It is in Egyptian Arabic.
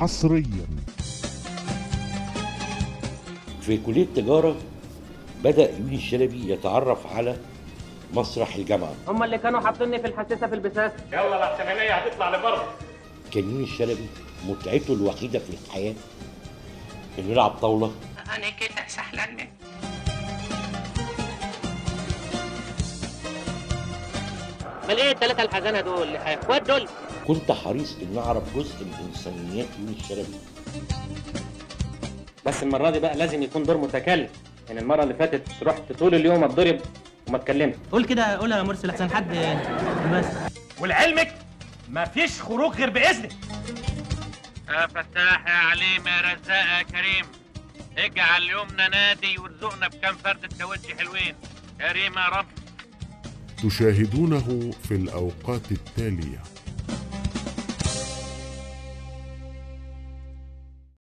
حصريا في كلية تجارة بدأ يوني الشلبي يتعرف على مسرح الجامعة هم اللي كانوا حاطيني في الحساسه في البساس يلا الاحتماليه هتطلع لبره كان يوني الشلبي متعته الوحيدة في الحياة إنه يلعب طاولة أنا كده سهلة امال ايه الثلاثه الحزانه دول اخوات دول كنت حريص إن أعرف جزء من إنسانيات يوني الشلبي بس المره دي بقى لازم يكون دور متكلم يعني المره اللي فاتت رحت طول اليوم اتضرب وما اتكلمت قول كده قولها يا مرسي لحسن حد بس ولعلمك مفيش خروج غير باذنك يا فتاح يا عليم يا رزاق يا كريم اجعل يومنا نادي وارزقنا بكام فردة كاوتش حلوين كريم يا رب تشاهدونه في الأوقات التالية